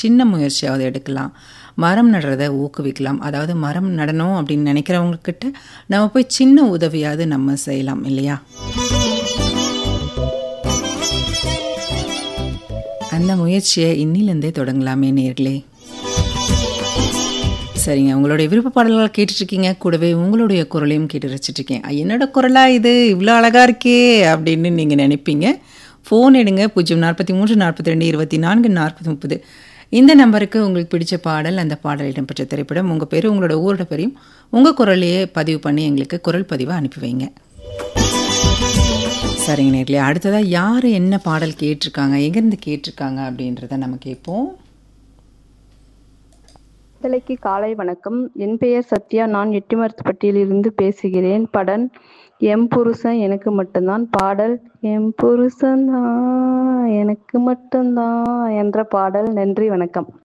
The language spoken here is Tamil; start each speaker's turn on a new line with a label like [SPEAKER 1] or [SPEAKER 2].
[SPEAKER 1] சின்ன முயற்சியாவது எடுக்கலாம் மரம் நடுறதை ஊக்குவிக்கலாம் அதாவது மரம் நடணும் அப்படின்னு நினைக்கிறவங்கக்கிட்ட நம்ம போய் சின்ன உதவியாவது நம்ம செய்யலாம் இல்லையா அந்த முயற்சியை இன்னிலேருந்தே தொடங்கலாமே நேர்களே சரிங்க உங்களுடைய விருப்ப பாடல்கள் கேட்டுட்ருக்கீங்க கூடவே உங்களுடைய குரலையும் கேட்டு ரசிச்சிட்ருக்கேன் என்னோட குரலா இது இவ்வளோ அழகாக இருக்கே அப்படின்னு நீங்கள் நினைப்பீங்க ஃபோன் எடுங்க பூஜ்ஜியம் நாற்பத்தி மூன்று நாற்பத்தி ரெண்டு இருபத்தி நான்கு நாற்பத்தி முப்பது இந்த நம்பருக்கு உங்களுக்கு பிடிச்ச பாடல் அந்த பாடல் இடம்பெற்ற திரைப்படம் உங்கள் பேர் உங்களோட ஊரோட பேரையும் உங்கள் குரலையே பதிவு பண்ணி எங்களுக்கு குரல் பதிவை அனுப்பி வைங்க சரிங்க நேர்களே அடுத்ததாக யார் என்ன பாடல் கேட்டிருக்காங்க எங்கேருந்து கேட்டிருக்காங்க அப்படின்றத நம்ம கேட்போம்
[SPEAKER 2] விடுதலைக்கு காலை வணக்கம் என் பெயர் சத்யா நான் எட்டிமரத்துப்பட்டியிலிருந்து பேசுகிறேன் படன் எம் புருஷன் எனக்கு மட்டும்தான் பாடல் எம் புருஷன் தான் எனக்கு மட்டும்தான் என்ற பாடல் நன்றி வணக்கம்